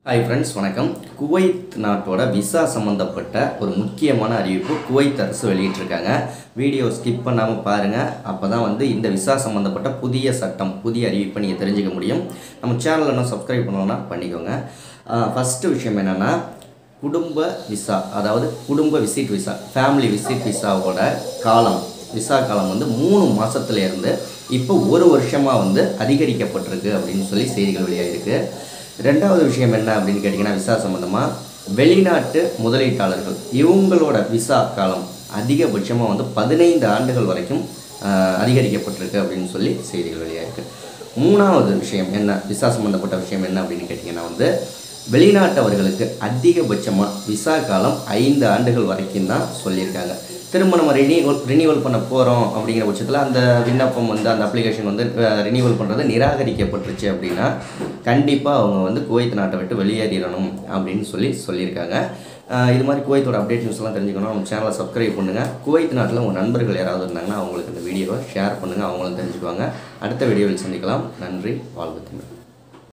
hi friends வணக்கம் Kuwait நாட்டோட visa சம்மந்தப்பட்ட ஒரு முக்கியமான அறிவிப்பு குவைத் அரசு வெளியிட்டிருக்காங்க வீடியோ ஸ்கிப் பண்ணாமல் பாருங்கள் அப்போ தான் வந்து இந்த விசா சம்மந்தப்பட்ட புதிய சட்டம் புதிய அறிவிப்பை நீங்கள் தெரிஞ்சுக்க முடியும் நம்ம சேனலில் இன்னும் சப்ஸ்கிரைப் பண்ணணும்னா பண்ணிக்கோங்க ஃபஸ்ட்டு விஷயம் என்னென்னா குடும்ப விசா அதாவது குடும்ப விசிட் விசா ஃபேமிலி விசிட் விசாவோட காலம் விசா காலம் வந்து மூணு மாசத்துல இருந்து இப்போ ஒரு வருஷமாக வந்து அதிகரிக்கப்பட்டிருக்கு அப்படின்னு சொல்லி செய்திகள் வெளியாகிருக்கு ரெண்டாவது விஷயம் என்ன அப்படின்னு கேட்டிங்கன்னா விசா சம்மந்தமாக வெளிநாட்டு முதலீட்டாளர்கள் இவங்களோட விசா காலம் அதிகபட்சமாக வந்து பதினைந்து ஆண்டுகள் வரைக்கும் ஆஹ், அதிகரிக்கப்பட்டிருக்கு அப்படின்னு சொல்லி செய்திகள் வெளியாகிருக்கு மூணாவது விஷயம் என்ன விசா சம்மந்தப்பட்ட விஷயம் என்ன அப்படின்னு கேட்டிங்கன்னா வந்து வெளிநாட்டவர்களுக்கு அதிகபட்சமாக விசா காலம் ஐந்து ஆண்டுகள் வரைக்கும் தான் சொல்லியிருக்காங்க திரும்ப நம்ம ரினியூவல் ரினியூவல் பண்ண போகிறோம் அப்படிங்கிற பட்சத்தில் அந்த விண்ணப்பம் வந்து அந்த அப்ளிகேஷன் வந்து ரினியூவல் பண்ணுறது நிராகரிக்கப்பட்டுருச்சு அப்படின்னா கண்டிப்பாக அவங்க வந்து குவைத் நாட்டை விட்டு வெளியேறிடணும் அப்படின்னு சொல்லி சொல்லியிருக்காங்க அஹ் இது மாதிரி குவைத்தோட அப்டேட் நியூஸ்லாம் தெரிஞ்சுக்கணும் நம்ம சேனலை சப்ஸ்கிரைப் பண்ணுங்கள் குவைத் நாட்டில் உங்கள் நண்பர்கள் யாராவது இருந்தாங்கன்னா அவங்களுக்கு இந்த வீடியோவை ஷேர் பண்ணுங்கள் அவங்களும் தெரிஞ்சுக்குவாங்க அடுத்த வீடியோவில் சந்திக்கலாம் நன்றி வாழ்வு தமிழ்